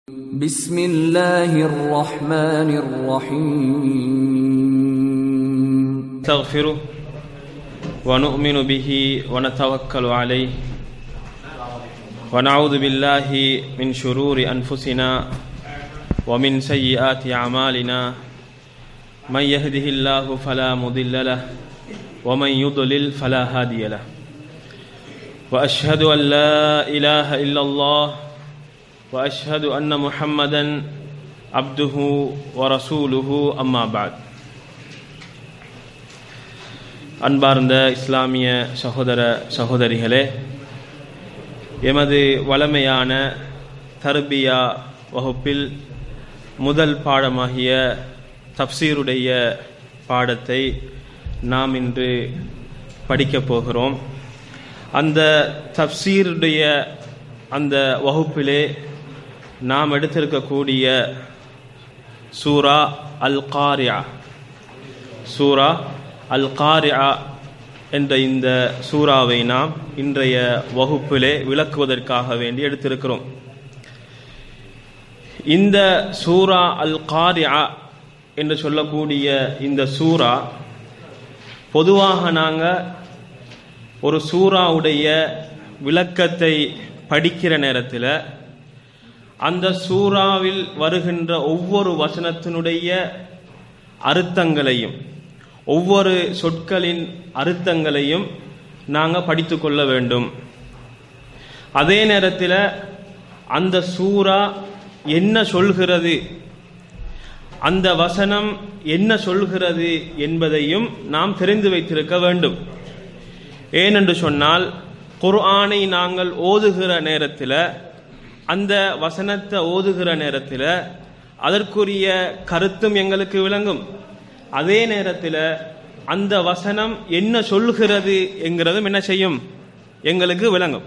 بسم الله الرحمن الرحيم نستغفره ونؤمن به ونتوكل عليه ونعوذ بالله من شرور انفسنا ومن سيئات اعمالنا من يهده الله فلا مضل له ومن يضلل فلا هادي له واشهد ان لا اله الا الله واشهد ان محمدا عبده ورسوله اما بعد அன்பார்ந்த இஸ்லாமிய சகோதர சகோதரிகளே எமது வளமையான தர்பியா வகுப்பில் முதல் பாடமாகிய தப்சீருடைய பாடத்தை நாம் இன்று படிக்கப் போகிறோம் அந்த தப்சீருடைய அந்த வகுப்பிலே நாம் எடுத்திருக்கக்கூடிய சூரா அல் காரியா சூரா அல் காரியா என்ற இந்த சூறாவை நாம் இன்றைய வகுப்பிலே விளக்குவதற்காக வேண்டி எடுத்திருக்கிறோம் இந்த சூரா அல் காரியா என்று சொல்லக்கூடிய இந்த சூரா பொதுவாக நாங்கள் ஒரு சூறாவுடைய விளக்கத்தை படிக்கிற நேரத்தில் அந்த சூறாவில் வருகின்ற ஒவ்வொரு வசனத்தினுடைய அர்த்தங்களையும் ஒவ்வொரு சொற்களின் அர்த்தங்களையும் நாங்கள் படித்து கொள்ள வேண்டும் அதே நேரத்தில் அந்த சூறா என்ன சொல்கிறது அந்த வசனம் என்ன சொல்கிறது என்பதையும் நாம் தெரிந்து வைத்திருக்க வேண்டும் ஏனென்று சொன்னால் குர்ஆனை நாங்கள் ஓதுகிற நேரத்தில் அந்த வசனத்தை ஓதுகிற நேரத்தில் அதற்குரிய கருத்தும் எங்களுக்கு விளங்கும் அதே நேரத்தில் அந்த வசனம் என்ன சொல்கிறது என்கிறதும் என்ன செய்யும் எங்களுக்கு விளங்கும்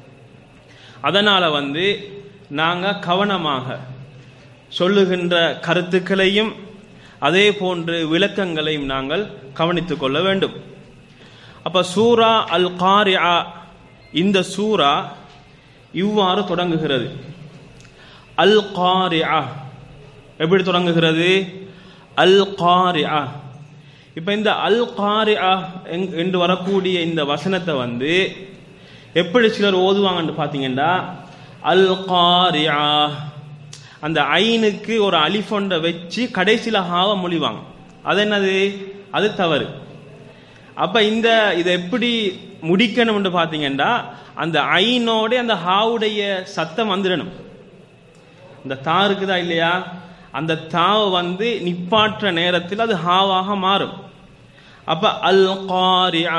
அதனால் வந்து நாங்கள் கவனமாக சொல்லுகின்ற கருத்துக்களையும் அதே போன்று விளக்கங்களையும் நாங்கள் கவனித்துக் கொள்ள வேண்டும் அப்ப சூரா அல் காரியா இந்த சூரா இவ்வாறு தொடங்குகிறது அல் காரியா எப்படி தொடங்குகிறது அல் காரியா இப்ப இந்த அல் காரியா என்று வரக்கூடிய இந்த வசனத்தை வந்து எப்படி சிலர் ஓதுவாங்கன்னு பாத்தீங்கன்னா அல் காரியா அந்த ஐனுக்கு ஒரு அலிஃபொண்டை வச்சு கடைசியில் ஹாவ மொழிவாங்க அது என்னது அது தவறு அப்ப இந்த இதை எப்படி முடிக்கணும்னு பாத்தீங்கன்னா அந்த ஐனோட அந்த ஹாவுடைய சத்தம் வந்துடணும் இந்த தா இருக்குதா இல்லையா அந்த தாவை வந்து நிப்பாற்ற நேரத்தில் அது ஹாவாக மாறும் அப்ப அல் காரியா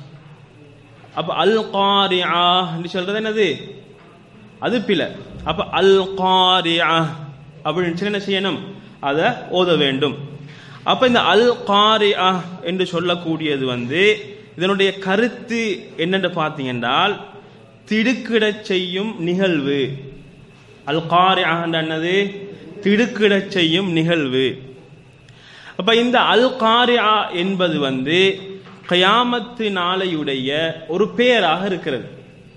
அப்ப அல் காரியா சொல்றது என்னது அது பில அப்ப அல் காரியா அப்படின்னு என்ன செய்யணும் அதை ஓத வேண்டும் அப்ப இந்த அல் காரியா என்று சொல்லக்கூடியது வந்து இதனுடைய கருத்து என்னென்று பார்த்தீங்கன்றால் திடுக்கிடச் செய்யும் நிகழ்வு அல் காரியா என்னது திடுக்கிடச் செய்யும் நிகழ்வு அப்ப இந்த அல் காரியா என்பது வந்து கயாமத்து நாளையுடைய ஒரு பெயராக இருக்கிறது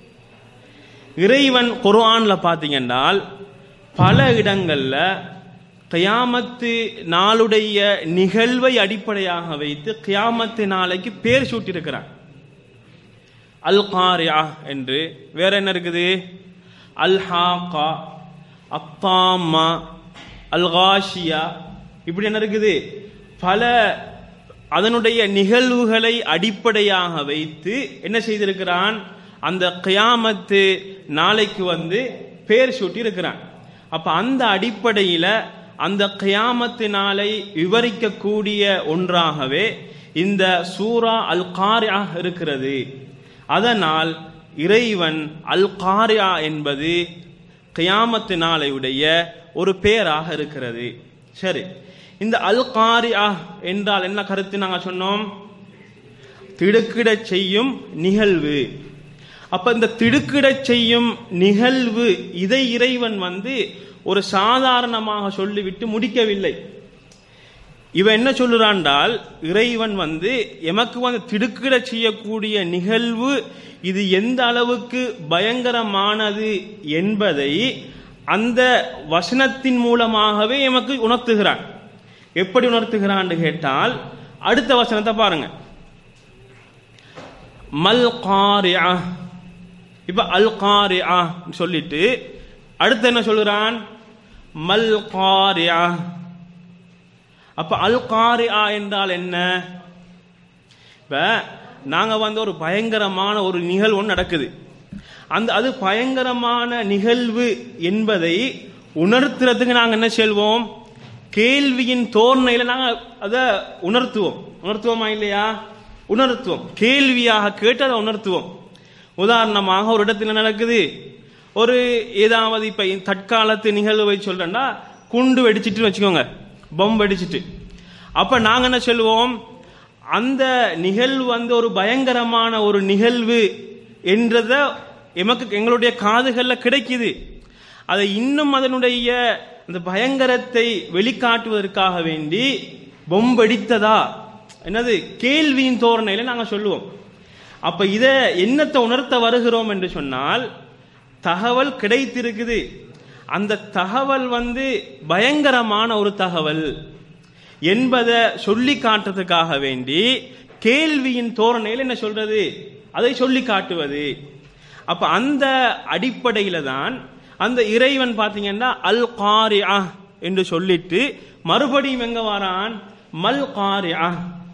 இறைவன் குர்ஆன்ல பாத்தீங்கன்னால் பல இடங்கள்ல கயாமத்து நாளுடைய நிகழ்வை அடிப்படையாக வைத்து கயாமத்து நாளைக்கு பேர் சூட்டியிருக்கிறான் அல் காரியா என்று வேற என்ன இருக்குது அல் ஹாக்கா அத்தாமா அல் காஷியா இப்படி என்ன இருக்குது பல அதனுடைய நிகழ்வுகளை அடிப்படையாக வைத்து என்ன செய்திருக்கிறான் அந்த கயாமத்து நாளைக்கு வந்து பேர் சூட்டி இருக்கிறான் அப்ப அந்த அடிப்படையில அந்த கயாமத்து நாளை விவரிக்கக்கூடிய ஒன்றாகவே இந்த சூரா அல் காரியா இருக்கிறது அதனால் இறைவன் அல் காரியா என்பது கயாமத்து நாளையுடைய ஒரு பேராக இருக்கிறது சரி இந்த அல் காரியா என்றால் என்ன கருத்து நாங்க சொன்னோம் திடுக்கிட செய்யும் நிகழ்வு அப்ப இந்த திடுக்கிட செய்யும் நிகழ்வு இதை இறைவன் வந்து ஒரு சாதாரணமாக சொல்லிவிட்டு முடிக்கவில்லை இவன் என்ன சொல்லுறான்டால் இறைவன் வந்து எமக்கு வந்து திடுக்கிட செய்யக்கூடிய நிகழ்வு இது எந்த அளவுக்கு பயங்கரமானது என்பதை அந்த வசனத்தின் மூலமாகவே எமக்கு உணர்த்துகிறான் எப்படி உணர்த்துகிறான் கேட்டால் அடுத்த வசனத்தை பாருங்க மல் காரியா இப்ப அல் காரியா சொல்லிட்டு அடுத்து என்ன சொல்கிறான் மல் காரியா அப்ப அல் காரியா என்றால் என்ன இப்ப நாங்க வந்து ஒரு பயங்கரமான ஒரு நிகழ்வு ஒன்று நடக்குது அந்த அது பயங்கரமான நிகழ்வு என்பதை உணர்த்துறதுக்கு நாங்க என்ன செல்வோம் கேள்வியின் தோரணையில நாங்க அதை உணர்த்துவோம் உணர்த்துவோமா இல்லையா உணர்த்துவோம் கேள்வியாக கேட்டு அதை உணர்த்துவோம் உதாரணமாக ஒரு இடத்துல என்ன நடக்குது ஒரு ஏதாவது இப்ப தற்காலத்து நிகழ்வை சொல்றேன்னா குண்டு வெடிச்சிட்டு வச்சுக்கோங்க பொம் வெடிச்சிட்டு அப்ப நாங்க என்ன சொல்லுவோம் அந்த நிகழ்வு வந்து ஒரு பயங்கரமான ஒரு நிகழ்வு என்றத எமக்கு எங்களுடைய காதுகள்ல கிடைக்குது அதை இன்னும் அதனுடைய அந்த பயங்கரத்தை வெளிக்காட்டுவதற்காக வேண்டி பொம்படித்ததா என்னது கேள்வியின் தோரணையில நாங்க சொல்லுவோம் அப்ப இத என்னத்தை உணர்த்த வருகிறோம் என்று சொன்னால் தகவல் கிடைத்திருக்குது அந்த தகவல் வந்து பயங்கரமான ஒரு தகவல் என்பதை சொல்லி காட்டுறதுக்காக வேண்டி கேள்வியின் தோரணையில் என்ன சொல்றது அதை சொல்லி காட்டுவது அப்ப அந்த அடிப்படையில தான் அந்த இறைவன் பாத்தீங்கன்னா அல் காரியா என்று சொல்லிட்டு மறுபடியும் எங்க வாரான் மல் காரியா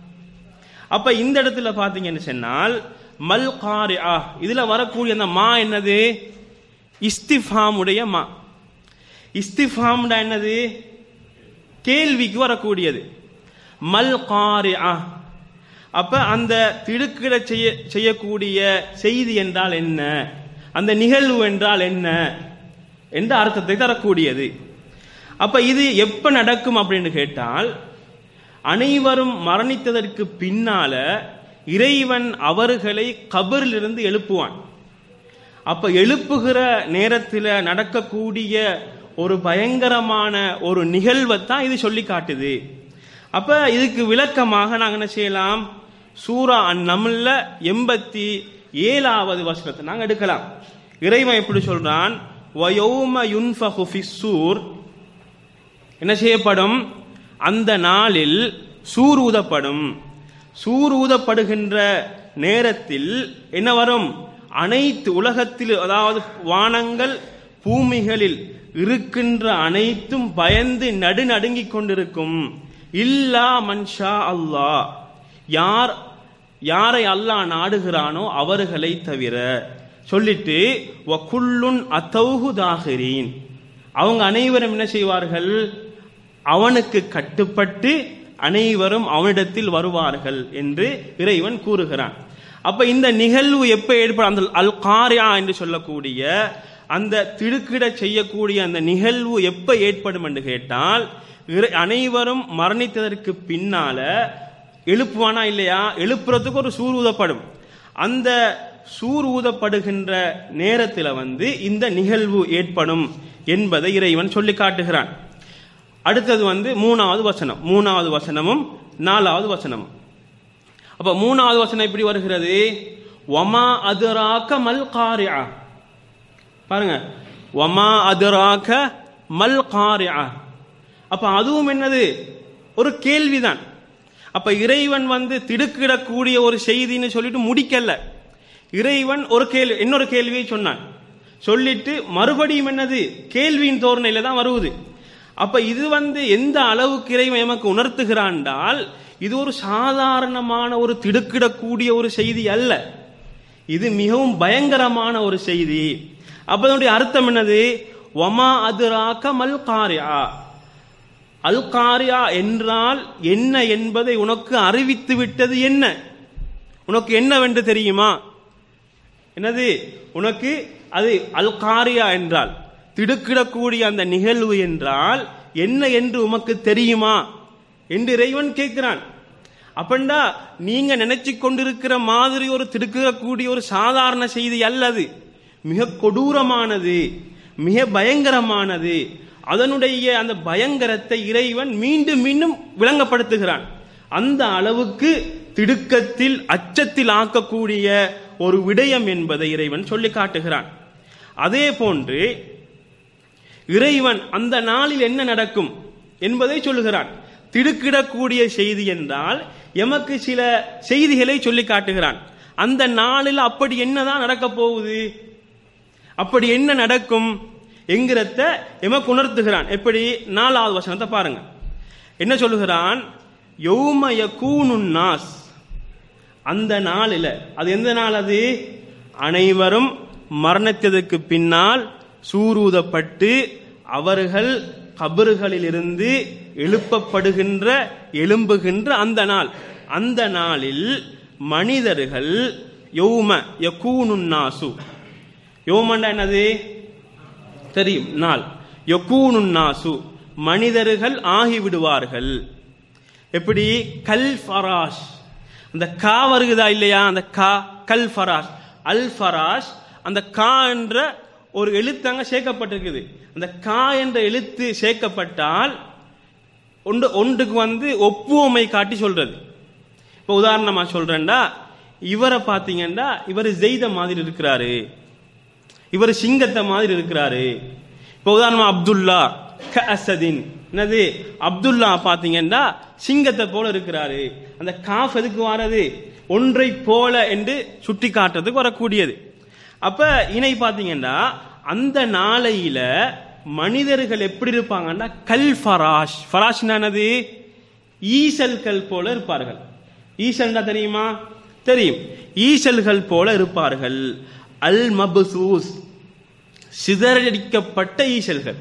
அப்ப இந்த இடத்துல பாத்தீங்கன்னு சொன்னால் மல் காரியா இதுல வரக்கூடிய அந்த மா என்னது இஸ்திஃபாமுடைய மா இஸ்திஃபாம்டா என்னது கேள்விக்கு வரக்கூடியது மல் காரியா அப்ப அந்த திடுக்கிட செய்ய செய்யக்கூடிய செய்தி என்றால் என்ன அந்த நிகழ்வு என்றால் என்ன என்ற அர்த்தத்தை தரக்கூடியது அப்ப இது எப்ப நடக்கும் அப்படின்னு கேட்டால் அனைவரும் மரணித்ததற்கு பின்னால இறைவன் அவர்களை கபரிலிருந்து எழுப்புவான் அப்ப எழுப்புகிற நேரத்தில் நடக்கக்கூடிய ஒரு பயங்கரமான ஒரு நிகழ்வை தான் இது சொல்லி காட்டுது அப்ப இதுக்கு விளக்கமாக நாங்க என்ன செய்யலாம் சூரா அந்நமில்ல எண்பத்தி ஏழாவது வசனத்தை நாங்க எடுக்கலாம் இறைவன் எப்படி சொல்றான் வயோம யுன்ஃபஹு ஃபிஸ்ஸூர் என்ன செய்யப்படும் அந்த நாளில் சூர் ஊதப்படும் சூர் ஊதப்படுகின்ற நேரத்தில் என்ன வரும் அனைத்து உலகத்தில் அதாவது வானங்கள் பூமிகளில் இருக்கின்ற அனைத்தும் பயந்து நடுநடுங்கிக் கொண்டிருக்கும் இல்லா மன்ஷா அல்லாஹ் யார் யாரை அல்லாஹ் நாடுகிறானோ அவர்களை தவிர சொல்லிட்டு வகுல்லுன் அத்தௌஹு தாகிரீன் அவங்க அனைவரும் என்ன செய்வார்கள் அவனுக்கு கட்டுப்பட்டு அனைவரும் அவனிடத்தில் வருவார்கள் என்று இறைவன் கூறுகிறான் அப்ப இந்த நிகழ்வு எப்ப ஏற்படும் அந்த அல் காரியா என்று சொல்லக்கூடிய அந்த திடுக்கிட செய்யக்கூடிய அந்த நிகழ்வு எப்ப ஏற்படும் என்று கேட்டால் இறை- அனைவரும் மரணித்ததற்கு பின்னால எழுப்புவானா இல்லையா எழுப்புறதுக்கு ஒரு சூர் ஊதப்படும் அந்த சூர் ஊதப்படுகின்ற நேரத்தில் வந்து இந்த நிகழ்வு ஏற்படும் என்பதை இறைவன் சொல்லி காட்டுகிறான் அடுத்தது வந்து மூணாவது வசனம் மூணாவது வசனமும் நாலாவது வசனமும் அப்ப மூணாவது வசனம் எப்படி வருகிறது ஒமா அதுராக்க மல் காரியா பாருங்க ஒமா அதுராக்க மல் காரியா அப்ப அதுவும் என்னது ஒரு கேள்விதான் அப்ப இறைவன் வந்து திடுக்கிடக்கூடிய ஒரு செய்தின்னு சொல்லிட்டு முடிக்கல இறைவன் ஒரு கேள்வி இன்னொரு கேள்வியை சொன்னான் சொல்லிட்டு மறுபடியும் என்னது கேள்வியின் தோரணையில தான் வருவது அப்ப இது வந்து எந்த அளவுக்கு இறைவன் எமக்கு உணர்த்துகிறான்டால் இது ஒரு சாதாரணமான ஒரு திடுக்கிடக்கூடிய ஒரு செய்தி அல்ல இது மிகவும் பயங்கரமான ஒரு செய்தி அப்ப அதனுடைய அர்த்தம் என்னது ஒமா அதுராக்க மல் காரியா அல் காரியா என்றால் என்ன என்பதை உனக்கு அறிவித்து விட்டது என்ன உனக்கு என்னவென்று தெரியுமா என்னது உனக்கு அது அல் காரியா என்றால் திடுக்கிடக்கூடிய அந்த நிகழ்வு என்றால் என்ன என்று உமக்கு தெரியுமா என்று இறைவன் கேட்கிறான் அப்பண்டா நீங்க நினைச்சு கொண்டிருக்கிற மாதிரி ஒரு திடுக்கிடக்கூடிய ஒரு சாதாரண செய்தி அல்லது மிக கொடூரமானது மிக பயங்கரமானது அதனுடைய அந்த பயங்கரத்தை இறைவன் மீண்டும் மீண்டும் விளங்கப்படுத்துகிறான் அந்த அளவுக்கு திடுக்கத்தில் அச்சத்தில் ஆக்கக்கூடிய ஒரு விடயம் என்பதை இறைவன் சொல்லி காட்டுகிறான் அதே போன்று இறைவன் அந்த நாளில் என்ன நடக்கும் என்பதை சொல்லுகிறான் திடுக்கிடக்கூடிய செய்தி என்றால் எமக்கு சில செய்திகளை சொல்லி காட்டுகிறான் அந்த நாளில் அப்படி என்னதான் நடக்க போகுது அப்படி என்ன நடக்கும் என்கிறத எமக்கு உணர்த்துகிறான் எப்படி நாலாவது வசனத்தை பாருங்க என்ன சொல்லுகிறான் யௌம யகூனுன் நாஸ் அந்த நாளில் அது எந்த நாள் அது அனைவரும் மரணத்திற்கு பின்னால் சூரூதப்பட்டு அவர்கள் கபறுகளிலிருந்து எழுப்பப்படுகின்ற எழும்புகின்ற அந்த நாள் அந்த நாளில் மனிதர்கள் யௌம யகூனுன் நாசு யோமண்டா என்னது தெரியும் நாள் யகூனுன் நாசு மனிதர்கள் ஆகிவிடுவார்கள் எப்படி கல் ஃபராஷ் அந்த கா வருகுதா இல்லையா அந்த கா கல் ஃபராஷ் அல் ஃபராஷ் அந்த கா என்ற ஒரு எழுத்து அங்க சேர்க்கப்பட்டிருக்குது அந்த கா என்ற எழுத்து சேர்க்கப்பட்டால் ஒன்று ஒன்றுக்கு வந்து ஒப்புவமை காட்டி சொல்றது இப்போ உதாரணமா சொல்றேன்டா இவரை பார்த்தீங்கன்னா இவர் ஜெய்த மாதிரி இருக்கிறாரு இவர் சிங்கத்தை மாதிரி இருக்கிறாரு இப்போ உதாரணமா அப்துல்லா க அசதின் என்னது அப்துல்லா பாத்தீங்கன்னா சிங்கத்தை போல இருக்கிறாரு அந்த காஃப் எதுக்கு வாரது ஒன்றை போல என்று சுட்டி காட்டுறதுக்கு வரக்கூடியது அப்ப இணை பாத்தீங்கன்னா அந்த நாளையில மனிதர்கள் எப்படி இருப்பாங்கன்னா கல் ஃபராஷ் ஃபராஷ் என்னது ஈசல்கள் போல இருப்பார்கள் ஈசல்னா தெரியுமா தெரியும் ஈசல்கள் போல இருப்பார்கள் அல் மபசூஸ் சிதறடிக்கப்பட்ட ஈசல்கள்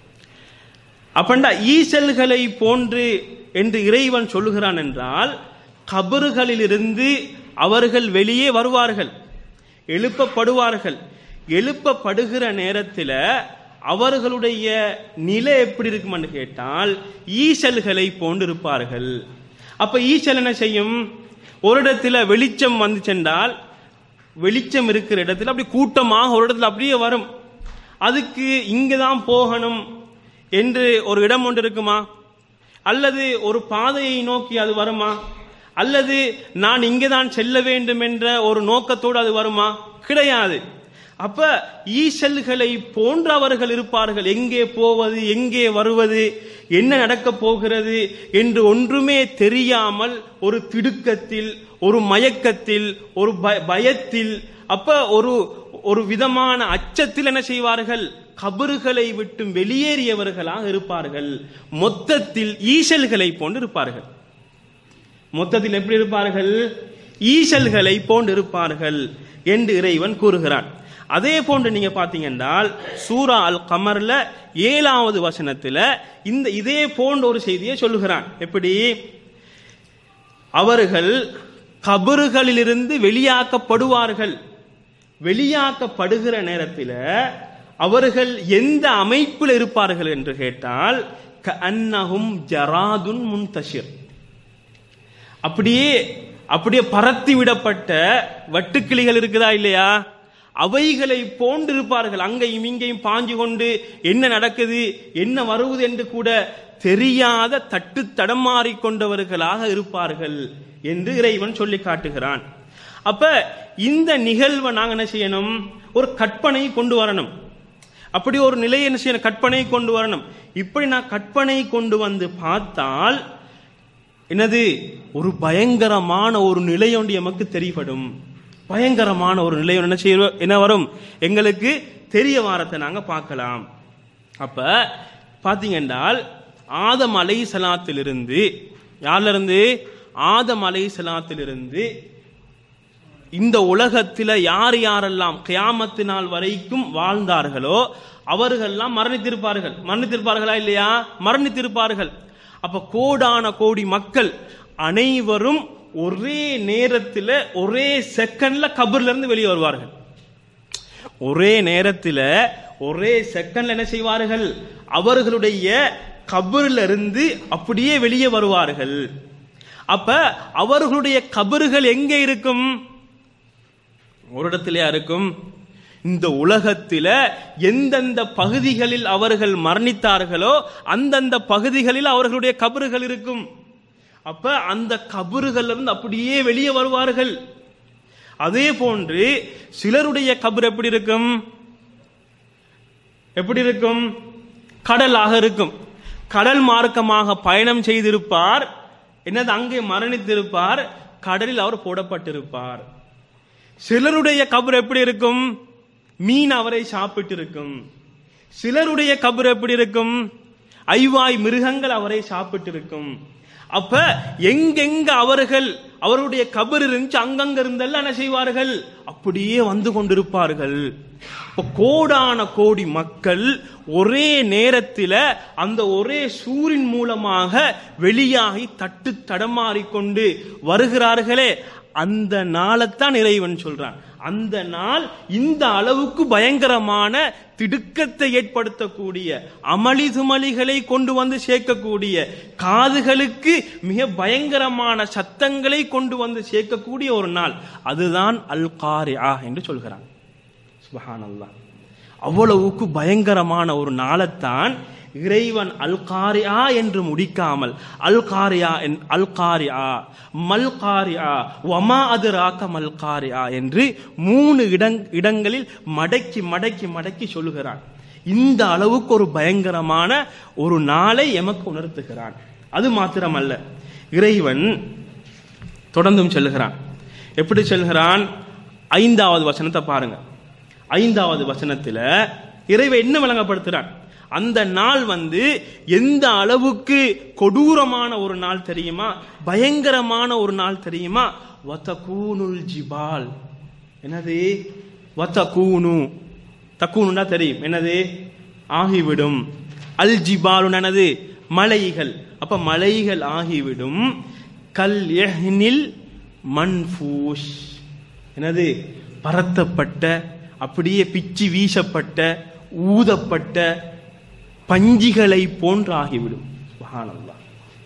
அப்பண்டா ஈசல்களை போன்று என்று இறைவன் சொல்லுகிறான் என்றால் கபறுகளிலிருந்து அவர்கள் வெளியே வருவார்கள் எழுப்பப்படுவார்கள் எழுப்பப்படுகிற நேரத்தில் அவர்களுடைய நிலை எப்படி இருக்கும்னு கேட்டால் ஈசல்களை போன்று இருப்பார்கள் அப்ப ஈசல் என்ன செய்யும் ஒரு இடத்துல வெளிச்சம் வந்து சென்றால் வெளிச்சம் இருக்கிற இடத்துல அப்படி கூட்டமாக ஒரு இடத்துல அப்படியே வரும் அதுக்கு இங்க தான் போகணும் என்று ஒரு இடம் ஒன்று இருக்குமா அல்லது ஒரு பாதையை நோக்கி அது வருமா அல்லது நான் இங்கே தான் செல்ல வேண்டும் என்ற ஒரு நோக்கத்தோடு அது வருமா கிடையாது அப்ப ஈசல்களை போன்று அவர்கள் இருப்பார்கள் எங்கே போவது எங்கே வருவது என்ன நடக்கப் போகிறது என்று ஒன்றுமே தெரியாமல் ஒரு திடுக்கத்தில் ஒரு மயக்கத்தில் ஒரு பய- பயத்தில் அப்ப ஒரு ஒரு விதமான அச்சத்தில் என்ன செய்வார்கள் கபறுகளை விட்டு வெளியேறியவர்களாக இருப்பார்கள் மொத்தத்தில் ஈசல்களை போன்று இருப்பார்கள் மொத்தத்தில் எப்படி இருப்பார்கள் ஈசல்களை போன்று இருப்பார்கள் என்று இறைவன் கூறுகிறான் அதே போன்று நீங்க பாத்தீங்கன்றால் சூரா அல் கமர்ல ஏழாவது வசனத்துல இந்த இதே போன்ற ஒரு செய்தியை சொல்லுகிறான் எப்படி அவர்கள் கபறுகளிலிருந்து வெளியாக்கப்படுவார்கள் வெளியாக்கப்படுகிற நேரத்தில் அவர்கள் எந்த அமைப்பில் இருப்பார்கள் என்று கேட்டால் அன்னஹும் ஜராதுன் முன்தஷிர் அப்படியே அப்படியே பறத்தி விடப்பட்ட வட்டுக்கிளிகள் இருக்குதா இல்லையா அவைகளை போன்றிருப்பார்கள் அங்கேயும் இங்கேயும் பாஞ்சு கொண்டு என்ன நடக்குது என்ன வருவது என்று கூட தெரியாத தட்டு தடமாறிக் கொண்டவர்களாக இருப்பார்கள் என்று இறைவன் சொல்லி காட்டுகிறான் அப்ப இந்த நிகழ்வை நாங்க என்ன செய்யணும் ஒரு கற்பனை கொண்டு வரணும் அப்படி ஒரு நிலையை என்ன செய்யணும் கற்பனை கொண்டு வரணும் இப்படி நான் கற்பனை கொண்டு வந்து பார்த்தால் என்னது ஒரு பயங்கரமான ஒரு நிலை ஒன்று எமக்கு தெரியப்படும் பயங்கரமான ஒரு நிலை ஒன்று என்ன செய்ய என்ன வரும் எங்களுக்கு தெரிய வாரத்தை நாங்க பார்க்கலாம் அப்ப பாத்தீங்கன்றால் ஆதம் அலை சலாத்திலிருந்து யார்ல இருந்து ஆதம் அலை சலாத்திலிருந்து இந்த உலகத்தில் யார் யாரெல்லாம் கியாமத்து நாள் வரைக்கும் வாழ்ந்தார்களோ அவர்கள்லாம் மரணித்திருப்பார்கள் மரணித்திருப்பார்களா இல்லையா மரணித்திருப்பார்கள் அப்ப கோடான கோடி மக்கள் அனைவரும் ஒரே நேரத்தில் ஒரே செகண்ட்ல கபர்ல இருந்து வெளியே வருவார்கள் ஒரே நேரத்தில் ஒரே செகண்ட்ல என்ன செய்வார்கள் அவர்களுடைய கபரில் இருந்து அப்படியே வெளியே வருவார்கள் அப்ப அவர்களுடைய கபறுகள் எங்கே இருக்கும் ஒரு இடத்திலே இருக்கும் இந்த உலகத்தில எந்தெந்த பகுதிகளில் அவர்கள் மரணித்தார்களோ அந்தந்த பகுதிகளில் அவர்களுடைய கபறுகள் இருக்கும் அப்ப அந்த கபறுகள் இருந்து அப்படியே வெளியே வருவார்கள் அதே போன்று சிலருடைய கபர் எப்படி இருக்கும் எப்படி இருக்கும் கடலாக இருக்கும் கடல் மார்க்கமாக பயணம் செய்திருப்பார் என்னது அங்கே மரணித்திருப்பார் கடலில் அவர் போடப்பட்டிருப்பார் சிலருடைய கபர் எப்படி இருக்கும் மீன் அவரை சாப்பிட்டு இருக்கும் சிலருடைய கபர் எப்படி இருக்கும் ஐவாய் மிருகங்கள் அவரை சாப்பிட்டு இருக்கும் அப்ப எங்கெங்க அவர்கள் அவருடைய கபர் இருந்துச்சு அங்கங்க இருந்தெல்லாம் என்ன செய்வார்கள் அப்படியே வந்து கொண்டிருப்பார்கள் இப்ப கோடான கோடி மக்கள் ஒரே நேரத்தில் அந்த ஒரே சூரின் மூலமாக வெளியாகி தட்டு தடமாறிக்கொண்டு வருகிறார்களே அந்த நாளைத்தான் இறைவன் சொல்றான் அந்த நாள் இந்த அளவுக்கு பயங்கரமான திடுக்கத்தை ஏற்படுத்தக்கூடிய அமளி துமளிகளை கொண்டு வந்து சேர்க்கக்கூடிய காதுகளுக்கு மிக பயங்கரமான சத்தங்களை கொண்டு வந்து சேர்க்கக்கூடிய ஒரு நாள் அதுதான் அல் காரியா என்று சொல்கிறான் சுபஹானல்லாஹ் அவ்வளவுக்கு பயங்கரமான ஒரு நாளைத்தான் இறைவன் அல் காரியா என்று முடிக்காமல் அல் காரியா அல் காரியா மல் காரியா வமா அது ராக்க மல் காரியா என்று மூணு இடங் இடங்களில் மடக்கி மடக்கி மடக்கி சொல்லுகிறான் இந்த அளவுக்கு ஒரு பயங்கரமான ஒரு நாளை எமக்கு உணர்த்துகிறான் அது மாத்திரமல்ல இறைவன் தொடர்ந்தும் செல்கிறான் எப்படி செல்கிறான் ஐந்தாவது வசனத்தை பாருங்க ஐந்தாவது வசனத்துல இறைவன் என்ன விளங்கப்படுத்துறான் அந்த நாள் வந்து எந்த அளவுக்கு கொடூரமான ஒரு நாள் தெரியுமா பயங்கரமான ஒரு நாள் தெரியுமா வத்தகூனுல் ஜிபால் என்னது வத்தகூனு தக்கூனுன்னா தெரியும் என்னது ஆகிவிடும் அல் ஜிபாலு என்னது மலைகள் அப்ப மலைகள் ஆகிவிடும் கல் எஹ்னில் மன்ஃபூஷ் என்னது பரத்தப்பட்ட அப்படியே பிச்சு வீசப்பட்ட ஊதப்பட்ட பஞ்சிகளை போன்றாகிவிடும் சுப்ஹானல்லாஹ்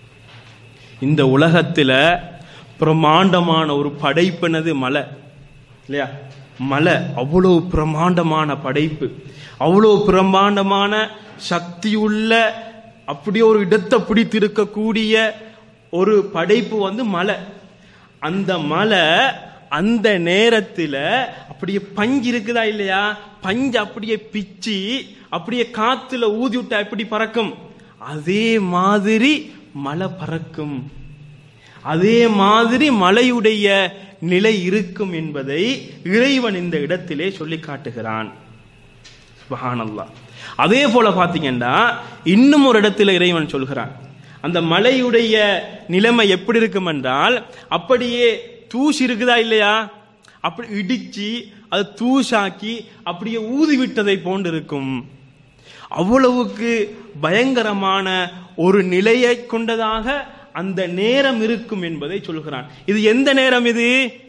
இந்த உலகத்துல பிரமாண்டமான ஒரு படைப்புனது மலை இல்லையா மலை அவ்வளவு பிரமாண்டமான படைப்பு அவ்வளவு பிரமாண்டமான சக்தியுள்ள அப்படியே ஒரு இடத்தை பிடித்திருக்கக்கூடிய ஒரு படைப்பு வந்து மலை அந்த மலை அந்த நேரத்தில் அப்படியே பஞ்சு இருக்குதா இல்லையா பஞ்சு அப்படியே பிச்சு அப்படியே காத்துல ஊதி விட்டா எப்படி பறக்கும் அதே மாதிரி மலை பறக்கும் அதே மாதிரி மலையுடைய நிலை இருக்கும் என்பதை இறைவன் இந்த இடத்திலே சொல்லி காட்டுகிறான் சுபஹானல்லாஹ் அதே போல பாத்தீங்கன்னா இன்னும் ஒரு இடத்துல இறைவன் சொல்கிறான் அந்த மலையுடைய நிலைமை எப்படி இருக்கும் என்றால் அப்படியே தூசி இருக்குதா இல்லையா அப்படி இடிச்சு அது தூசாக்கி அப்படியே ஊதி விட்டதை போன்று இருக்கும் அவ்வளவுக்கு பயங்கரமான ஒரு நிலையை கொண்டதாக அந்த நேரம் இருக்கும் என்பதை சொல்கிறான் இது எந்த நேரம் இது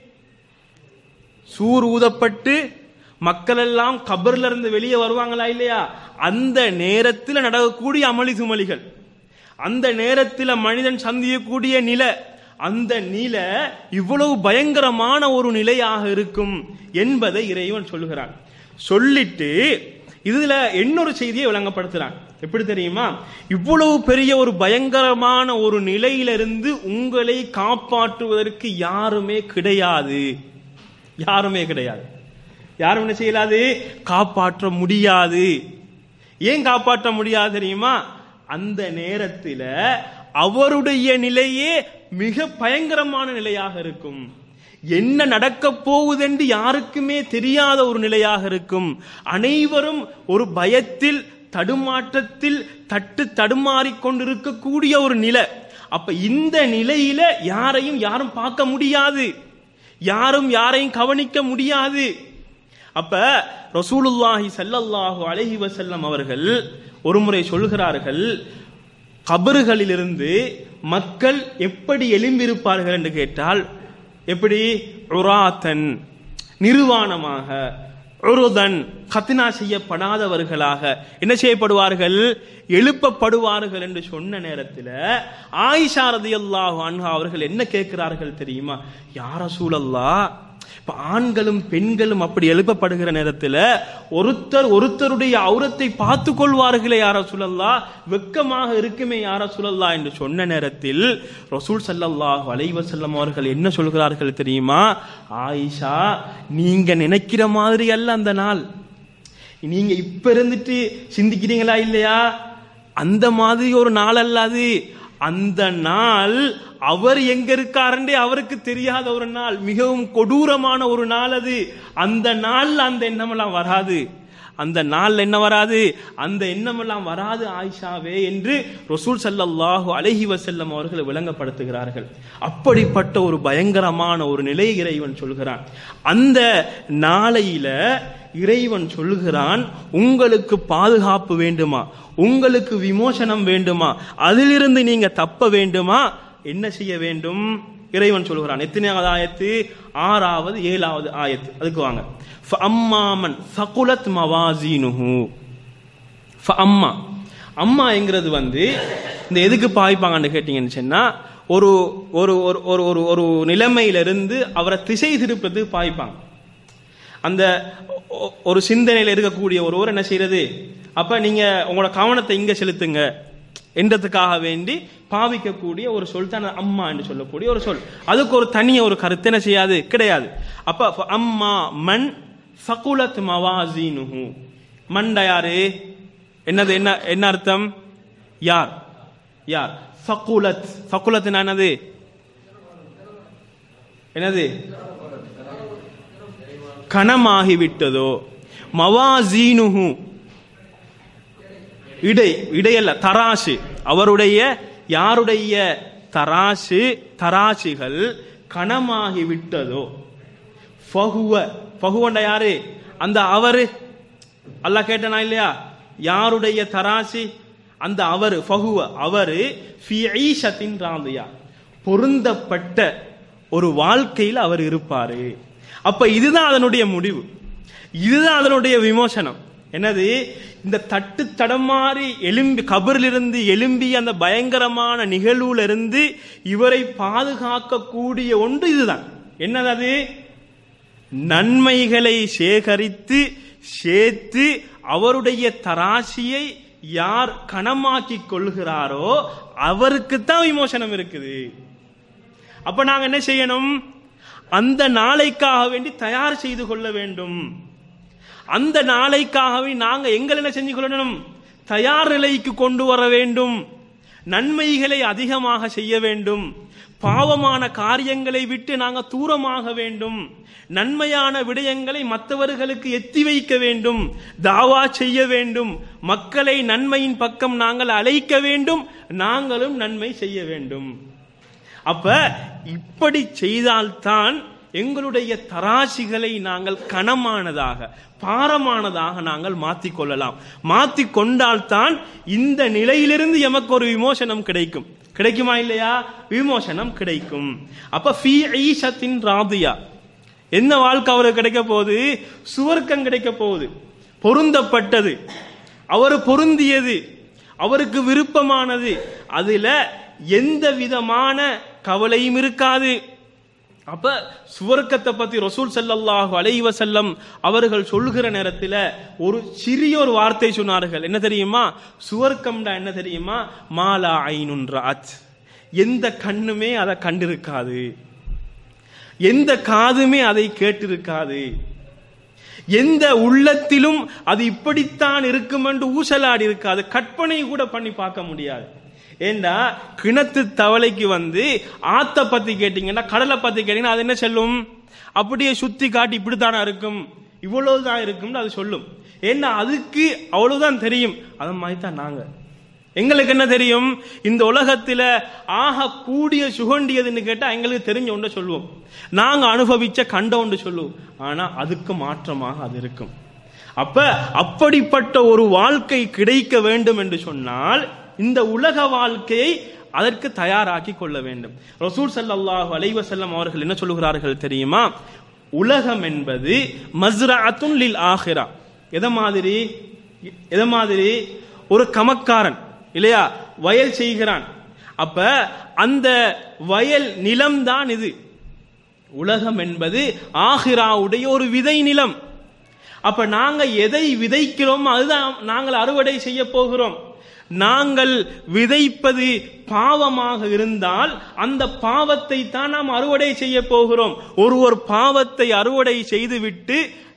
சூர் ஊதப்பட்டு மக்கள் எல்லாம் கபர்ல இருந்து வெளியே வருவாங்களா இல்லையா அந்த நேரத்தில் நடக்கக்கூடிய அமளி சுமளிகள் அந்த நேரத்தில் மனிதன் சந்திக்கக்கூடிய நிலை அந்த நிலை இவ்வளவு பயங்கரமான ஒரு நிலையாக இருக்கும் என்பதை இறைவன் சொல்லுகிறான் சொல்லிட்டு இதுல இன்னொரு செய்தியை விளங்கப்படுத்துறான் எப்படி தெரியுமா இவ்வளவு பெரிய ஒரு பயங்கரமான ஒரு நிலையிலிருந்து உங்களை காப்பாற்றுவதற்கு யாருமே கிடையாது யாருமே கிடையாது யாரும் என்ன செய்யலாது காப்பாற்ற முடியாது ஏன் காப்பாற்ற முடியாது தெரியுமா அந்த நேரத்தில் அவருடைய நிலையே மிக பயங்கரமான நிலையாக இருக்கும் என்ன நடக்க போகுதென்று யாருக்குமே தெரியாத ஒரு நிலையாக இருக்கும் அனைவரும் ஒரு பயத்தில் தடுமாற்றத்தில் தட்டு தடுமாறிக் கொண்டிருக்கக்கூடிய ஒரு நிலை அப்ப இந்த நிலையில யாரையும் யாரும் பார்க்க முடியாது யாரும் யாரையும் கவனிக்க முடியாது அப்ப ரசூலுல்லாஹி ஸல்லல்லாஹு அலைஹி வஸல்லம் அவர்கள் ஒருமுறை சொல்கிறார்கள் கபறுகளிலிருந்து மக்கள் எப்படி எழும்பியிருப்பார்கள் என்று கேட்டால் எப்படி உராத்தன் நிர்வாணமாக உருதன் கத்தினா செய்யப்படாதவர்களாக என்ன செய்யப்படுவார்கள் எழுப்பப்படுவார்கள் என்று சொன்ன நேரத்தில் ஆயிஷா ரதியல்லாஹு அன்ஹா அவர்கள் என்ன கேட்கிறார்கள் தெரியுமா யார சூழல்லா இப்ப ஆண்களும் பெண்களும் அப்படி எழுப்பப்படுகிற நேரத்தில் ஒருத்தர் ஒருத்தருடைய அவுரத்தை பார்த்து கொள்வார்களே யார சுழல்லா வெக்கமாக இருக்குமே யார சுழல்லா என்று சொன்ன நேரத்தில் ரசூல் சல்லல்லாஹு அலைவசல்லம் அவர்கள் என்ன சொல்கிறார்கள் தெரியுமா ஆயிஷா நீங்க நினைக்கிற மாதிரி அல்ல அந்த நாள் நீங்க இப்ப இருந்துட்டு சிந்திக்கிறீங்களா இல்லையா அந்த மாதிரி ஒரு நாள் அல்லாது அந்த நாள் அவர் எங்க இருக்காருன்றே அவருக்கு தெரியாத ஒரு நாள் மிகவும் கொடூரமான ஒரு நாள் அது அந்த நாள்ல அந்த எண்ணமெல்லாம் வராது அந்த நாள் என்ன வராது அந்த எண்ணமெல்லாம் வராது ஆயிஷாவே என்று ரசூல் ஸல்லல்லாஹு அலைஹி வஸல்லம் அவர்கள் விளங்கப்படுத்துகிறார்கள் அப்படிப்பட்ட ஒரு பயங்கரமான ஒரு நிலை இறைவன் சொல்கிறான் அந்த நாளையில இறைவன் சொல்லுகிறான் உங்களுக்கு பாதுகாப்பு வேண்டுமா உங்களுக்கு விமோசனம் வேண்டுமா அதிலிருந்து நீங்க தப்ப வேண்டுமா என்ன செய்ய வேண்டும் இறைவன் சொல்கிறான் எத்தனையாவது ஆயத்து ஆறாவது ஏழாவது ஆயத்து அதுக்கு வாங்க அம்மாமன் சகுலத் மவாசீனுஹு அம்மா அம்மா என்கிறது வந்து இந்த எதுக்கு பாய்ப்பாங்கன்னு கேட்டீங்கன்னு சொன்னா ஒரு ஒரு ஒரு ஒரு ஒரு ஒரு நிலைமையிலிருந்து அவரை திசை திருப்பது பாய்ப்பாங்க அந்த ஒ- ஒரு சிந்தனையில் இருக்கக்கூடிய ஒருவர் என்ன செய்யறது அப்ப நீங்க உங்களோட கவனத்தை இங்க செலுத்துங்க என்றதுக்காக வேண்டி பாவிக்கக்கூடிய ஒரு சொல் தான் அம்மா என்று சொல்லக்கூடிய ஒரு சொல் அதுக்கு ஒரு தனிய ஒரு கருத்து என்ன செய்யாது கிடையாது அப்ப ஃப அம்மா மண் சகுலத் மவாசீனுஹு மண்ட யாரு என்னது என்ன என்ன அர்த்தம் யார் யார் சகுலத் சகுலத் என்னது என்னது கனமாகிவிட்டதோ மவாசீனுஹு இடை இடையல்ல தராசு அவருடைய யாருடைய தராசு தராசுகள் கனமாகி விட்டதோ ஃபஹுவ ஃபஹுவண்ட யாரு அந்த அவரு அல்லாஹ் கேட்டனா இல்லையா யாருடைய தராசி அந்த அவரு ஃபஹுவ அவரு ஃபி ஈஷத்தின் ராந்தியா பொருந்தப்பட்ட ஒரு வாழ்க்கையில் அவர் இருப்பாரு அப்ப இதுதான் அதனுடைய முடிவு இதுதான் அதனுடைய விமோசனம் என்னது இந்த தட்டு தடமாறி எலும்பி கபரிலிருந்து எழும்பி அந்த பயங்கரமான நிகழ்வுல இருந்து இவரை பாதுகாக்கக்கூடிய ஒன்று இதுதான் என்னது அது நன்மைகளை சேகரித்து சேர்த்து அவருடைய தராசியை யார் கனமாக்கி கொள்கிறாரோ அவருக்கு தான் விமோசனம் இருக்குது அப்ப நாங்க என்ன செய்யணும் அந்த நாளைக்காக வேண்டி தயார் செய்து கொள்ள வேண்டும் அந்த நாளைக்காகவே நாங்க எங்களை என்ன செஞ்சு கொள்ளணும் தயார் நிலைக்கு கொண்டு வர வேண்டும் நன்மைகளை அதிகமாக செய்ய வேண்டும் பாவமான காரியங்களை விட்டு நாங்க தூரமாக வேண்டும் நன்மையான விடயங்களை மற்றவர்களுக்கு எத்தி வைக்க வேண்டும் தாவா செய்ய வேண்டும் மக்களை நன்மையின் பக்கம் நாங்கள் அழைக்க வேண்டும் நாங்களும் நன்மை செய்ய வேண்டும் அப்ப இப்படி செய்தால்தான் எங்களுடைய தராசிகளை நாங்கள் கனமானதாக பாரமானதாக நாங்கள் மாற்றிக் கொள்ளலாம் மாற்றிக் கொண்டால்தான் இந்த நிலையிலிருந்து எமக்கு ஒரு விமோசனம் கிடைக்கும் கிடைக்குமா இல்லையா விமோசனம் கிடைக்கும் அப்ப ஃபீ ஈஷத்தின் ராதியா என்ன வாழ்க்கை அவருக்கு கிடைக்க போகுது சுவர்க்கம் கிடைக்க போகுது பொருந்தப்பட்டது அவர் பொருந்தியது அவருக்கு விருப்பமானது அதுல எந்த விதமான கவலையும் இருக்காது அப்ப சுவர்க்கத்தை பத்தி ரசூல் ஸல்லல்லாஹு அலைஹி வஸல்லம் அவர்கள் சொல்கிற நேரத்தில் ஒரு சிறிய ஒரு வார்த்தை சொன்னார்கள் என்ன தெரியுமா சுவர்க்கம்டா என்ன தெரியுமா மாலா ஐனுன் ராத் எந்த கண்ணுமே அதை கண்டிருக்காது எந்த காதுமே அதை கேட்டிருக்காது எந்த உள்ளத்திலும் அது இப்படித்தான் இருக்கும் என்று ஊசலாடி இருக்காது கற்பனை கூட பண்ணி பார்க்க முடியாது ஏண்டா கிணத்து தவளைக்கு வந்து ஆத்த பத்தி கேட்டீங்கன்னா கடலை பத்தி கேட்டீங்கன்னா அது என்ன சொல்லும் அப்படியே சுத்தி காட்டி இப்படித்தானா இருக்கும் இவ்வளவுதான் இருக்கும்னு அது சொல்லும் ஏன்னா அதுக்கு அவ்வளவுதான் தெரியும் அது மாதிரி தான் நாங்க எங்களுக்கு என்ன தெரியும் இந்த உலகத்துல ஆக கூடிய சுகண்டியதுன்னு கேட்டா எங்களுக்கு தெரிஞ்ச ஒன்றை சொல்லுவோம் நாங்க அனுபவிச்ச கண்ட ஒன்று சொல்லுவோம் ஆனா அதுக்கு மாற்றமாக அது இருக்கும் அப்ப அப்படிப்பட்ட ஒரு வாழ்க்கை கிடைக்க வேண்டும் என்று சொன்னால் இந்த உலக வாழ்க்கையை அதற்கு தயாராக்கி கொள்ள வேண்டும் ரசூல் ஸல்லல்லாஹு அலைஹி வஸல்லம் அவர்கள் என்ன சொல்லுகிறார்கள் தெரியுமா உலகம் என்பது மஸ்ரஅத்துன் லில் ஆஹிரா எதை மாதிரி எதை மாதிரி ஒரு கமக்காரன் இல்லையா வயல் செய்கிறான் அப்ப அந்த வயல் நிலம்தான் இது உலகம் என்பது ஆஹிராவுடைய ஒரு விதை நிலம் அப்ப நாங்க எதை விதைக்கிறோம் அதுதான் நாங்கள் அறுவடை செய்ய போகிறோம் நாங்கள் விதைப்பது பாவமாக இருந்தால் அந்த பாவத்தை தான் நாம் அறுவடை செய்ய போகிறோம் ஒரு ஒரு பாவத்தை அறுவடை செய்துவிட்டு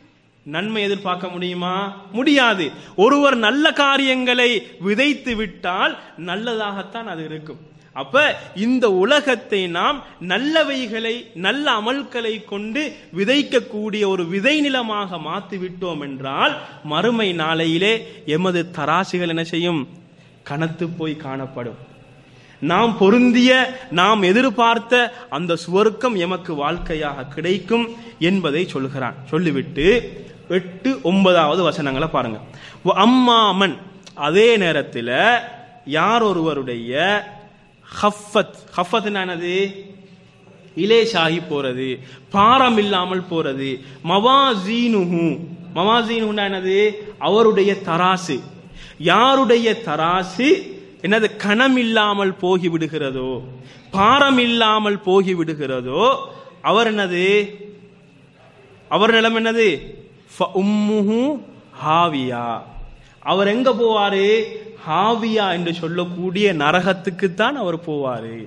நன்மை எதிர்பார்க்க முடியுமா முடியாது ஒருவர் நல்ல காரியங்களை விதைத்து விட்டால் நல்லதாகத்தான் அது இருக்கும் அப்ப இந்த உலகத்தை நாம் நல்லவைகளை நல்ல அமல்களை கொண்டு விதைக்கக்கூடிய ஒரு விதை நிலமாக மாற்றி விட்டோம் என்றால் மறுமை நாளையிலே எமது தராசுகள் என்ன செய்யும் கனத்து போய் காணப்படும் நாம் பொருந்திய நாம் எதிர்பார்த்த அந்த சுவர்க்கம் எமக்கு வாழ்க்கையாக கிடைக்கும் என்பதை சொல்கிறான் சொல்லிவிட்டு எட்டு ஒன்பதாவது வசனங்களை பாருங்க அம்மாமன் அதே நேரத்தில் யார் ஒருவருடைய ஹஃபத் ஹஃபத் என்னது இலேஷாகி போறது பாரம் இல்லாமல் போறது மவாசீனுஹு மவாசீனுஹுன்னா என்னது அவருடைய தராசு யாருடைய தராசு என்னது கணம் இல்லாமல் போகி விடுகிறதோ பாரம் இல்லாமல் போகி விடுகிறதோ அவர் என்னது அவர் நிலம் என்னது உம்முஹு ஹாவியா அவர் எங்க போவாரு ஹாவியா என்று சொல்லக்கூடிய நரகத்துக்குத்தான் அவர் போவாரு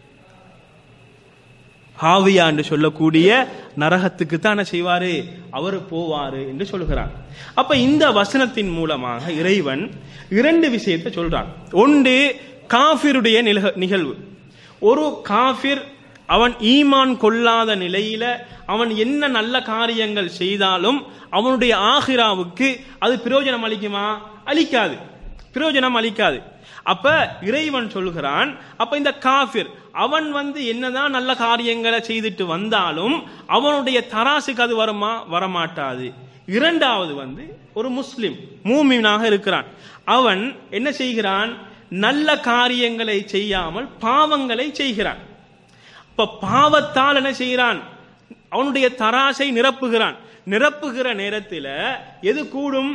ஹாவியா என்று சொல்லக்கூடிய நரகத்துக்கு தான் செய்வாரு அவர் போவாரு என்று சொல்கிறார் அப்ப இந்த வசனத்தின் மூலமாக இறைவன் இரண்டு விஷயத்தை சொல்றான் ஒன்று காஃபிருடைய நிகழ்வு ஒரு காஃபிர் அவன் ஈமான் கொள்ளாத நிலையில அவன் என்ன நல்ல காரியங்கள் செய்தாலும் அவனுடைய ஆஹிராவுக்கு அது பிரயோஜனம் அளிக்குமா அளிக்காது பிரயோஜனம் அளிக்காது அப்ப இறைவன் சொல்கிறான் அப்ப இந்த காஃபிர் அவன் வந்து என்னதான் நல்ல காரியங்களை செய்துட்டு வந்தாலும் அவனுடைய தராசுக்கு அது வருமா வரமாட்டாது இரண்டாவது வந்து ஒரு முஸ்லிம் மூமினாக இருக்கிறான் அவன் என்ன செய்கிறான் நல்ல காரியங்களை செய்யாமல் பாவங்களை செய்கிறான் இப்ப பாவத்தால் என்ன செய்கிறான் அவனுடைய தராசை நிரப்புகிறான் நிரப்புகிற நேரத்தில் எது கூடும்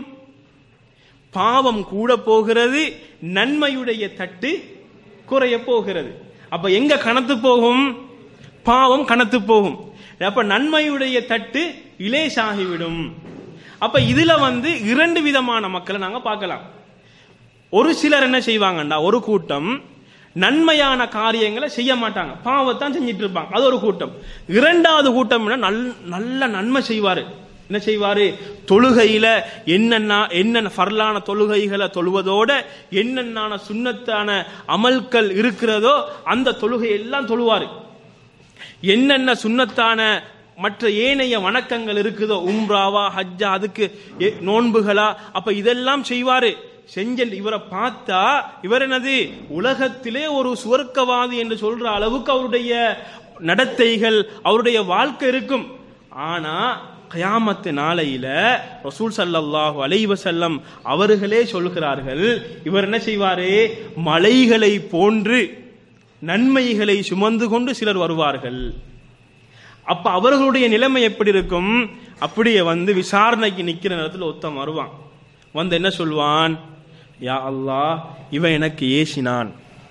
பாவம் கூட போகிறது நன்மையுடைய தட்டு குறைய போகிறது அப்ப எங்க கணத்து போகும் பாவம் கணத்து போகும் அப்ப நன்மையுடைய தட்டு இலேசாகிவிடும் அப்ப இதுல வந்து இரண்டு விதமான மக்களை நாங்க பார்க்கலாம் ஒரு சிலர் என்ன செய்வாங்கண்டா ஒரு கூட்டம் நன்மையான காரியங்களை செய்ய மாட்டாங்க பாவத்தான் செஞ்சிட்டு இருப்பாங்க அது ஒரு கூட்டம் இரண்டாவது கூட்டம் நல்ல நன்மை செய்வாரு என்ன செய்வாரு தொழுகையில என்னென்ன என்னென்ன ஃபர்லான தொழுகைகளை தொழுவதோட என்னென்ன சுண்ணத்தான அமல்கள் இருக்கிறதோ அந்த தொழுகை எல்லாம் தொழுவாரு என்னென்ன சுண்ணத்தான மற்ற ஏனைய வணக்கங்கள் இருக்குதோ உம்ராவா ஹஜ்ஜா அதுக்கு நோன்புகளா அப்ப இதெல்லாம் செய்வாரு செஞ்ச இவரை பார்த்தா இவர் என்னது உலகத்திலே ஒரு சுவர்க்கவாதி என்று சொல்ற அளவுக்கு அவருடைய நடத்தைகள் அவருடைய வாழ்க்கை இருக்கும் ஆனா கயாமத்து நாளையில ரசூல் சல்லாஹூ அலைவசல்லம் அவர்களே சொல்கிறார்கள் இவர் என்ன செய்வாரு மலைகளை போன்று நன்மைகளை சுமந்து கொண்டு சிலர் வருவார்கள் அப்ப அவர்களுடைய நிலைமை எப்படி இருக்கும் அப்படியே வந்து விசாரணைக்கு நிக்கிற நேரத்தில் ஒருத்தன் வருவான் வந்து என்ன சொல்வான் யா அல்லாஹ் இவன் எனக்கு ஏசினான்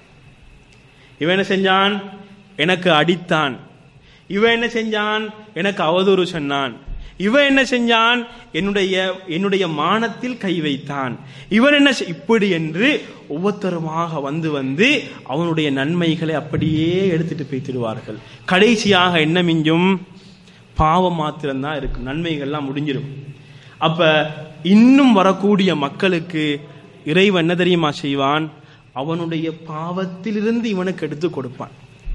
இவன் என்ன செஞ்சான் எனக்கு அடித்தான் இவன் என்ன செஞ்சான் எனக்கு அவதூறு சொன்னான் இவன் என்ன செஞ்சான் என்னுடைய என்னுடைய மானத்தில் கை வைத்தான் இவன் என்ன இப்படி என்று ஒவ்வொருத்தருமாக வந்து வந்து அவனுடைய நன்மைகளை அப்படியே எடுத்துட்டு போய்த்திடுவார்கள் கடைசியாக என்ன மிஞ்சும் பாவம் மாத்திரம்தான் இருக்கும் நன்மைகள்லாம் முடிஞ்சிடும் அப்ப இன்னும் வரக்கூடிய மக்களுக்கு இறைவன் என்ன தெரியுமா செய்வான் அவனுடைய பாவத்திலிருந்து இவனுக்கு எடுத்து கொடுப்பான்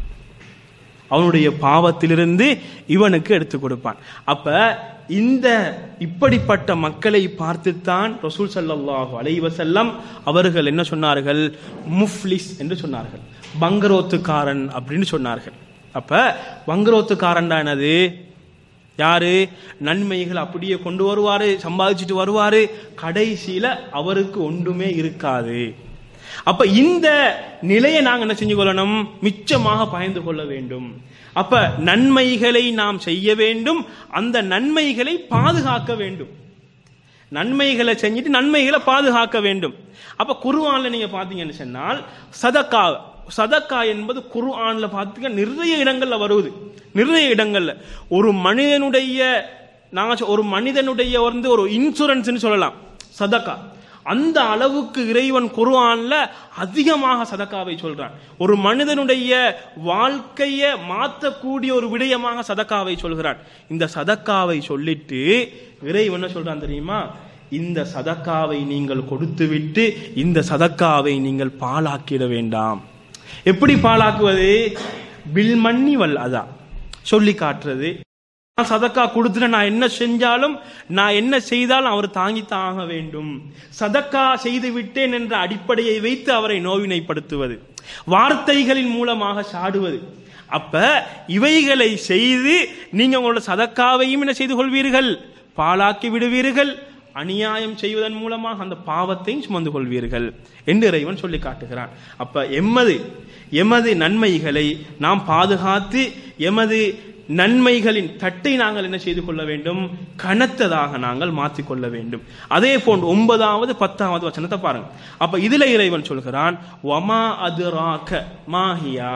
அவனுடைய பாவத்திலிருந்து இவனுக்கு எடுத்து கொடுப்பான் அப்ப இந்த இப்படிப்பட்ட மக்களை பார்த்துத்தான் ரசூல் சல்லாஹூ அலைவசல்லம் அவர்கள் என்ன சொன்னார்கள் முஃப்லிஸ் என்று சொன்னார்கள் பங்கரோத்துக்காரன் அப்படின்னு சொன்னார்கள் அப்ப பங்கரோத்துக்காரன் என்னது யாரு நன்மைகள் அப்படியே கொண்டு வருவாரு சம்பாதிச்சுட்டு வருவாரு கடைசியில அவருக்கு ஒன்றுமே இருக்காது அப்ப இந்த நிலையை நாங்க என்ன செஞ்சு கொள்ளணும் மிச்சமாக பயந்து கொள்ள வேண்டும் அப்ப நன்மைகளை நாம் செய்ய வேண்டும் அந்த நன்மைகளை பாதுகாக்க வேண்டும் நன்மைகளை செஞ்சுட்டு நன்மைகளை பாதுகாக்க வேண்டும் அப்ப குருவான்ல நீங்க பாத்தீங்கன்னு சொன்னால் சதக்கா சதக்கா என்பது குர்ஆன்ல பார்த்தீங்கன்னா நிறைய இடங்கள்ல வருவது நிறைய இடங்கள்ல ஒரு மனிதனுடைய நாங்க ஒரு மனிதனுடைய வந்து ஒரு இன்சூரன்ஸ்னு சொல்லலாம் சதக்கா அந்த அளவுக்கு இறைவன் குர்ஆன்ல அதிகமாக சதக்காவை சொல்றான் ஒரு மனிதனுடைய வாழ்க்கையை மாற்றக்கூடிய ஒரு விடயமாக சதக்காவை சொல்கிறான் இந்த சதக்காவை சொல்லிட்டு இறைவன் என்ன சொல்றான் தெரியுமா இந்த சதக்காவை நீங்கள் கொடுத்துவிட்டு இந்த சதக்காவை நீங்கள் பாலாக்கிட வேண்டாம் எப்படி பாலாக்குவது பில்மன்னி வல் அதா சொல்லி காட்டுறது நான் சதக்கா கொடுத்துட்டு நான் என்ன செஞ்சாலும் நான் என்ன செய்தாலும் அவர் தாங்கித்தான் ஆக வேண்டும் சதக்கா செய்து விட்டேன் என்ற அடிப்படையை வைத்து அவரை நோவினைப்படுத்துவது வார்த்தைகளின் மூலமாக சாடுவது அப்ப இவைகளை செய்து நீங்க உங்களோட சதக்காவையும் என்ன செய்து கொள்வீர்கள் பாலாக்கி விடுவீர்கள் அநியாயம் செய்வதன் மூலமாக அந்த பாவத்தையும் சுமந்து கொள்வீர்கள் என்று இறைவன் சொல்லி காட்டுகிறான் அப்ப எமது எமது நன்மைகளை நாம் பாதுகாத்து எமது நன்மைகளின் தட்டை நாங்கள் என்ன செய்து கொள்ள வேண்டும் கனத்ததாக நாங்கள் மாற்றிக்கொள்ள வேண்டும் அதே போன்று ஒன்பதாவது பத்தாவது வசனத்தை பாருங்க அப்ப இதுல இறைவன் சொல்கிறான் வமா அதுராக்க மாஹியா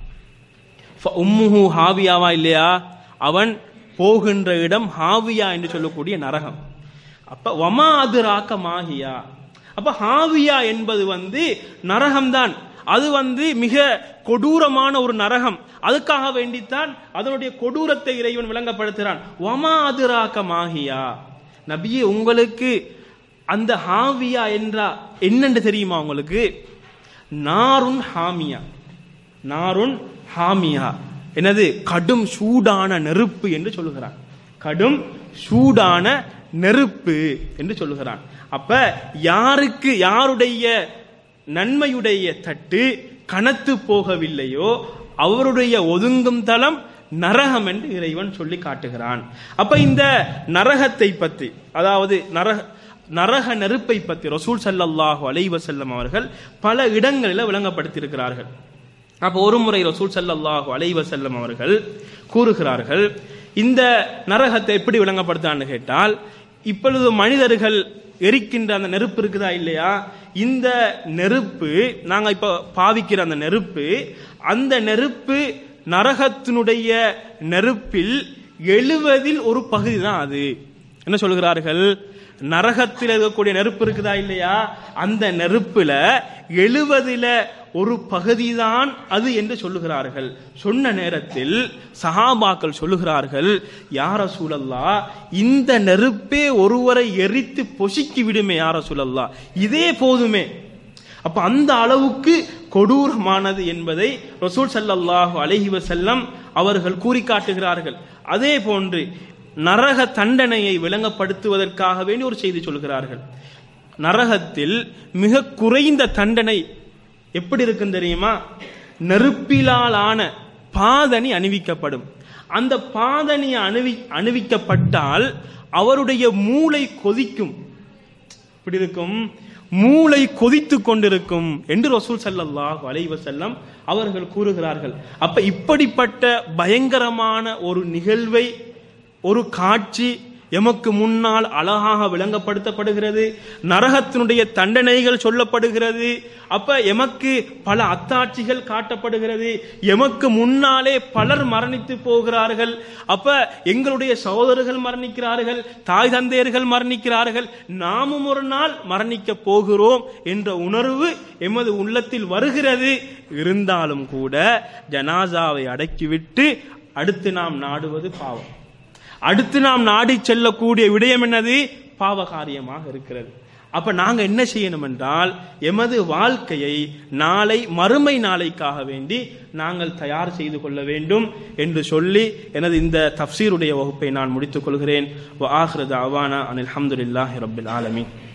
ஃப- உம்முஹு ஹாவியாவா இல்லையா அவன் போகின்ற இடம் ஹாவியா என்று சொல்லக்கூடிய நரகம் அப்ப வமா அதுராக்க மாஹியா அப்ப ஹாவியா என்பது வந்து நரகம்தான் அது வந்து மிக கொடூரமான ஒரு நரகம் அதுக்காக வேண்டித்தான் அதனுடைய கொடூரத்தை இறைவன் விளங்கப்படுத்துகிறான் வமா அதுராக்க மாஹியா நபியே உங்களுக்கு அந்த ஹாவியா என்றா என்னன்னு தெரியுமா உங்களுக்கு நாருன் ஹாமியா நாருன் ஹாமியா என்னது கடும் சூடான நெருப்பு என்று சொல்லுகிறான் கடும் சூடான நெருப்பு என்று சொல்லுகிறான் அப்ப யாருக்கு யாருடைய நன்மையுடைய தட்டு கனத்து போகவில்லையோ அவருடைய ஒதுங்கும் தளம் நரகம் என்று இறைவன் சொல்லி காட்டுகிறான் அப்ப இந்த நரகத்தை பற்றி அதாவது நரக நரக நெருப்பை பற்றி ரசூல் ஸல்லல்லாஹு அலைஹி வஸல்லம் அவர்கள் பல இடங்களில் விளங்கப்படுத்தியிருக்கிறார்கள் அப்போ ஒரு முறை ரசூல் ஸல்லல்லாஹு அலைஹி வஸல்லம் அவர்கள் கூறுகிறார்கள் இந்த நரகத்தை எப்படி விளங்கப்படுத்தான்னு கேட்டால் இப்பொழுது மனிதர்கள் எரிக்கின்ற அந்த நெருப்பு இருக்குதா இல்லையா இந்த நெருப்பு நாங்க இப்ப பாவிக்கிற அந்த நெருப்பு அந்த நெருப்பு நரகத்தினுடைய நெருப்பில் எழுவதில் ஒரு பகுதி தான் அது என்ன சொல்கிறார்கள் நரகத்தில் இருக்கக்கூடிய நெருப்பு இருக்குதா இல்லையா அந்த நெருப்புல எழுவதில ஒரு பகுதிதான் அது என்று சொல்லுகிறார்கள் சொன்ன நேரத்தில் சஹாபாக்கள் சொல்லுகிறார்கள் யார சூழல்லா இந்த நெருப்பே ஒருவரை எரித்து பொசுக்கி விடுமே யார சூழல்லா இதே போதுமே அப்ப அந்த அளவுக்கு கொடூரமானது என்பதை ரசூல் ஸல்லல்லாஹு அலைஹி வஸல்லம் அவர்கள் கூறி காட்டுகிறார்கள் அதே போன்று நரக தண்டனையை விளங்கப்படுத்துவதற்காக வேண்டி ஒரு செய்தி சொல்கிறார்கள் நரகத்தில் மிக குறைந்த தண்டனை எப்படி இருக்கும் தெரியுமா நெருப்பிலால் ஆன பாதணி அணிவிக்கப்படும் அந்த பாதணி அணிவி அணிவிக்கப்பட்டால் அவருடைய மூளை கொதிக்கும் இப்படி இருக்கும் மூளை கொதித்து கொண்டிருக்கும் என்று ரசூல் ஸல்லல்லாஹு அலைஹி வஸல்லம் அவர்கள் கூறுகிறார்கள் அப்ப இப்படிப்பட்ட பயங்கரமான ஒரு நிகழ்வை ஒரு காட்சி எமக்கு முன்னால் அழகாக விளங்கப்படுத்தப்படுகிறது நரகத்தினுடைய தண்டனைகள் சொல்லப்படுகிறது அப்ப எமக்கு பல அத்தாட்சிகள் காட்டப்படுகிறது எமக்கு முன்னாலே பலர் மரணித்து போகிறார்கள் அப்ப எங்களுடைய சகோதரர்கள் மரணிக்கிறார்கள் தாய் தந்தையர்கள் மரணிக்கிறார்கள் நாமும் ஒரு நாள் மரணிக்க போகிறோம் என்ற உணர்வு எமது உள்ளத்தில் வருகிறது இருந்தாலும் கூட ஜனாசாவை அடக்கிவிட்டு அடுத்து நாம் நாடுவது பாவம் அடுத்து நாம் நாடி செல்லக்கூடிய விடயம் என்னது பாவ காரியமாக இருக்கிறது அப்ப நாங்க என்ன செய்யணும் என்றால் எமது வாழ்க்கையை நாளை மறுமை நாளைக்காக வேண்டி நாங்கள் தயார் செய்து கொள்ள வேண்டும் என்று சொல்லி எனது இந்த தப்சீருடைய வகுப்பை நான் முடித்துக் கொள்கிறேன் வ ஆஹிரு தஅவானா அனில் ஹம்துலில்லாஹி ரப்பில் ஆலமீன்